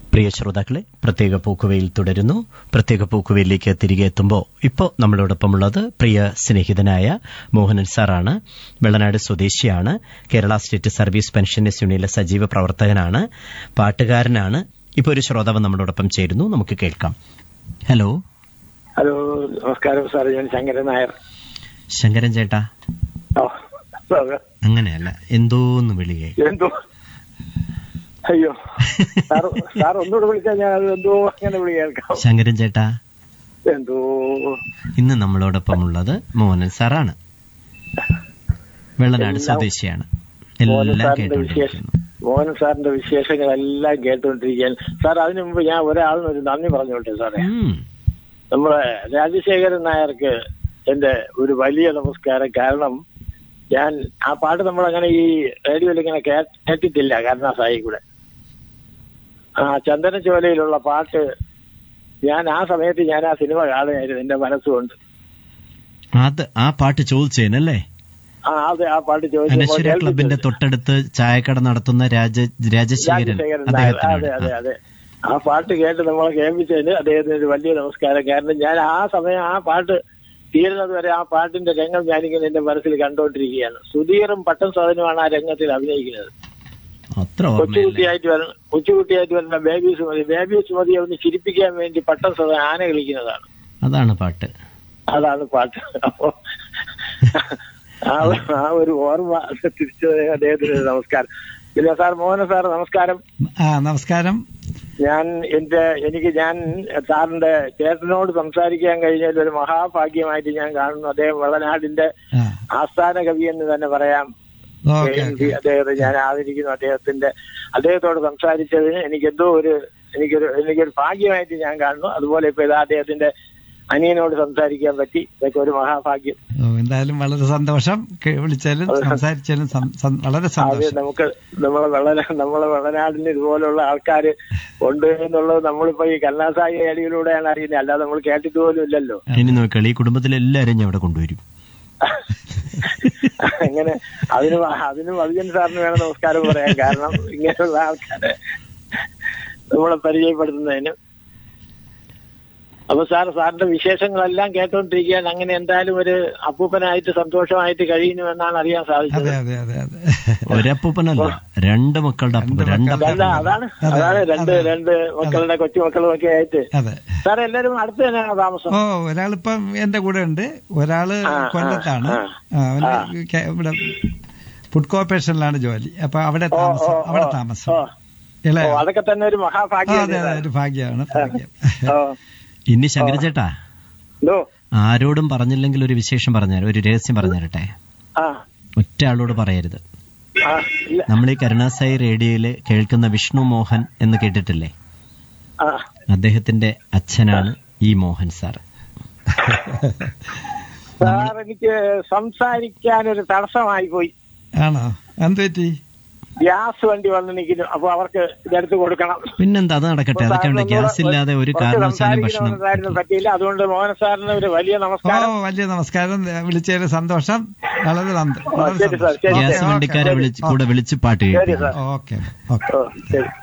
പ്രിയ ശ്രോതാക്കളെ പ്രത്യേക പൂക്കുവയിൽ തുടരുന്നു പ്രത്യേക പൂക്കുവയിലേക്ക് തിരികെ എത്തുമ്പോൾ ഇപ്പോൾ നമ്മളോടൊപ്പമുള്ളത് പ്രിയ സ്നേഹിതനായ മോഹനൻ സാറാണ് വെള്ളനാട് സ്വദേശിയാണ് കേരള സ്റ്റേറ്റ് സർവീസ് പെൻഷനേഴ്സ് യൂണിയനിലെ സജീവ പ്രവർത്തകനാണ് പാട്ടുകാരനാണ് ഇപ്പോൾ ഒരു ശ്രോതാവ് നമ്മളോടൊപ്പം ചേരുന്നു നമുക്ക് കേൾക്കാം ഹലോ ഹലോ നമസ്കാരം സാർ ഞാൻ ശങ്കരൻ നായർ ശങ്കരൻ ചേട്ടാ ഓ, സാറ്, അങ്ങനെയല്ല എന്തോന്ന് വിളിയേ എന്തോ അയ്യോ സാർ സാർ ഒന്നുകൂടെ വിളിച്ചാൽ ഞാൻ അത് എന്തോ അങ്ങനെ വിളി കേൾക്കാം ശങ്കരൻ ചേട്ടാ എന്തോ ഇന്ന് നമ്മളോടൊപ്പമുള്ളത് മോഹനൻ സാറാണ് വെള്ളനാട് എല്ലാം- സ്വദേശിയാണ് മോഹൻ എല്ലാം സാറിന്റെ വിശേഷം കേട്ടോണ്ടിരിക്കുന്നു മോഹൻ സാറിന്റെ വിശേഷങ്ങളെല്ലാം കേട്ടുകൊണ്ടിരിക്കാൻ സാർ അതിനു മുമ്പ് ഞാൻ ഒരാളിന് ഒരു നന്ദി പറഞ്ഞോട്ടെ സാറേ ഉം. നമ്മുടെ രാജശേഖരൻ നായർക്ക് എന്റെ ഒരു വലിയ നമസ്കാരം കാരണം ഞാൻ ആ പാട്ട് നമ്മളങ്ങനെ ഈ റേഡിയോയിൽ ഇങ്ങനെ കേ- കേട്ടിട്ടില്ല കരുണാസായി കൂടെ ആ ചന്ദന ചോലയിലുള്ള പാട്ട് ഞാൻ ആ സമയത്ത് ഞാൻ ആ സിനിമ കാണുകയായിരുന്നു എന്റെ മനസ്സുകൊണ്ട് അത് ആ പാട്ട് ചോദിച്ചേനല്ലേ ആ അത് ആ പാട്ട് അനശ്വര ചോദിച്ചപ്പോൾ ക്ലബിന്റെ തൊട്ടടുത്ത് ചായക്കട നടത്തുന്ന രാജ രാജശേഖരൻ രാജശേഖരൻ നായർ അതെ അദ്ദേഹത്തിനാണ് അതെ അതെ ആ പാട്ട് കേട്ട് നമ്മളെ കേൾപ്പിച്ചതിന് അദ്ദേഹത്തിന് ഒരു വലിയ നമസ്കാരം കാരണം ഞാൻ ആ സമയം ആ പാട്ട് തീരുന്നത് വരെ ആ പാട്ടിന്റെ രംഗം ഞാനിങ്ങനെ എന്റെ മനസ്സിൽ കണ്ടുകൊണ്ടിരിക്കുകയാണ് സുധീറും പട്ടം സ്വാധീനമാണ് ആ രംഗത്തിൽ അഭിനയിക്കുന്നത് അത്ര ഓർമ്മയില്ല കൊച്ചുകുട്ടിയായിട്ട് വരുന്ന കൊച്ചുകുട്ടിയായിട്ട് വരുന്ന ബേബി സുമതി ബേബി സുമതിയെ ഒന്ന് ചിരിപ്പിക്കാൻ വേണ്ടി പട്ടം സ്വാധീനം ആന കളിക്കുന്നതാണ് അതാണ് പാട്ട് അതാണ് പാട്ട് അപ്പോ ആ ഒരു- ആ ഒരു ഓർമ്മ തിരിച്ചു അദ്ദേഹത്തിന് ഒരു നമസ്കാരം പിന്നെ സാർ മോഹന സാർ നമസ്കാരം ആ നമസ്കാരം ഞാൻ എന്റെ എനിക്ക് ഞാൻ സാറിന്റെ ചേട്ടനോട് സംസാരിക്കാൻ കഴിഞ്ഞാൽ ഒരു മഹാഭാഗ്യമായിട്ട് ഞാൻ കാണുന്നു അദ്ദേഹം വെള്ളനാടിന്റെ ആ ആസ്ഥാന കവി എന്ന് തന്നെ പറയാം ഓക്കെ ജയന്തി അദ്ദേഹത്തെ ഞാൻ ആദരിക്കുന്നു അദ്ദേഹത്തിന്റെ അദ്ദേഹത്തോട് സംസാരിച്ചതിന് എനിക്ക് എന്തോ ഒരു എനിക്കൊരു എനിക്കൊരു ഭാഗ്യമായിട്ട് ഞാൻ കാണുന്നു അതുപോലെ ഇപ്പൊ ഇതാ അദ്ദേഹത്തിന്റെ അനിയനോട് സംസാരിക്കാൻ പറ്റി ഇതൊക്കെ ഒരു മഹാഭാഗ്യം ഓ, എന്തായാലും വളരെ സന്തോഷം കേ- വിളിച്ചാലും സംസാരിച്ചാലും സം- സം- വളരെ അത് സന്തോഷം നമുക്ക് നമ്മളെ വെള്ളന നമ്മളെ വെള്ളനാടിന് ഇതുപോലുള്ള ആൾക്കാര് ഉണ്ട് എന്നുള്ളത് നമ്മളിപ്പോ ഈ കരുണാസായി ഏടിയിലൂടെയാണ് അറിയുന്നത് അല്ലാതെ നമ്മൾ കേട്ടിട്ട് പോലും ഇല്ലല്ലോ ഇനി നോക്കളി ഈ കുടുംബത്തിലെ എല്ലാവരും ഞാൻ അവിടെ കൊണ്ടുവരും അങ്ങനെ അതിന് വ- അതിന് മതിജൻ സാറിന് വേണം നമസ്കാരം പറയാൻ കാരണം ഇങ്ങനെയുള്ള ആൾക്കാരെ നമ്മളെ പരിചയപ്പെടുത്തുന്നതിന് അപ്പൊ സാർ സാറിന്റെ വിശേഷങ്ങളെല്ലാം കേട്ടോണ്ടിരിക്കാൻ അങ്ങനെ എന്തായാലും ഒരു അപ്പൂപ്പനായിട്ട് സന്തോഷമായിട്ട് കഴിയുന്നു എന്നാണ് അറിയാൻ സാധിച്ചത് അതെ അതെ അതെ അതെ ഒരപ്പൂപ്പനല്ല രണ്ട് മക്കളുടെ അപ്പൂപ്പൻ രണ്ട് രണ്ടപ്പൂപ്പൻ അല്ല അതാണ് അതാണ് രണ്ട് രണ്ട് മക്കളുടെ കൊച്ചുമക്കളും ഒക്കെ ആയിട്ട് അതെ സാർ എല്ലാരും അടുത്ത് തന്നെയാണോ താമസം ഓ ഒരാളിപ്പം എന്റെ കൂടെ ഉണ്ട് ഒരാള് ആ, ആ, കൊല്ലത്താണ് ആ. ആ, അവന് കെ- ഇവിടെ ഫുഡ് കോർപ്പറേഷനിലാണ് ജോലി അപ്പൊ അവിടെ ഓ, താമസം ഓ, അവിടെ ഓ, താമസം ഓ. ഇളയ ഓ, അതൊക്കെ തന്നെ ഒരു ആ, മഹാഭാഗ്യം അതെ അതെ ഒരു ഭാഗ്യമാണ് ഭാഗ്യം ഓ ഇനി ശങ്കരൻ ചേട്ടാ എന്തോ ആരോടും പറഞ്ഞില്ലെങ്കിൽ ഒരു വിശേഷം പറഞ്ഞാൽ ഒരു രഹസ്യം പറഞ്ഞുതരട്ടെ ആ ഒറ്റ ആളോട് പറയരുത് ആ ഇല്ല നമ്മൾ ഈ കരുണാസായി റേഡിയോയില് കേൾക്കുന്ന വിഷ്ണു മോഹൻ എന്ന് കേട്ടിട്ടില്ലേ ആ അദ്ദേഹത്തിന്റെ അച്ഛനാണ് ഈ മോഹൻ സാർ സാർ എനിക്ക് സംസാരിക്കാൻ ഒരു തടസ്സമായി പോയി ആണോ എന്ത് പറ്റി ഗ്യാസ് വണ്ടി വന്ന് നിൽക്കുന്നു അപ്പൊ അവർക്ക് ഇതെടുത്ത് കൊടുക്കണം പിന്നെന്താ അത് നടക്കട്ടെ അതൊക്കെ ഉണ്ട് ഗ്യാസ് ഇല്ലാതെ ഒരു കുറച്ച് കാരണവശാലും ഭക്ഷണം സംസാരിക്കണമെന്നുണ്ടായിരുന്നു പറ്റിയില്ല അതുകൊണ്ട് മോഹൻ സാറിന് ഒരു വലിയ ഓ നമസ്കാരം വലിയ നമസ്കാരം വിളിച്ചതിൽ സന്തോഷം വളരെ നന്ദി ഓ, വളരെ ശരി സാർ, സന്തോഷം ശരി. ഗ്യാസ് ഓക്കെ, വണ്ടിക്കാരെ ഓക്കെ. വിളിച്ച് കൂടെ വിളിച്ച് പാട്ട് ശരി കേൾക്കുക സാർ ഓക്കെ ഓ, ശരി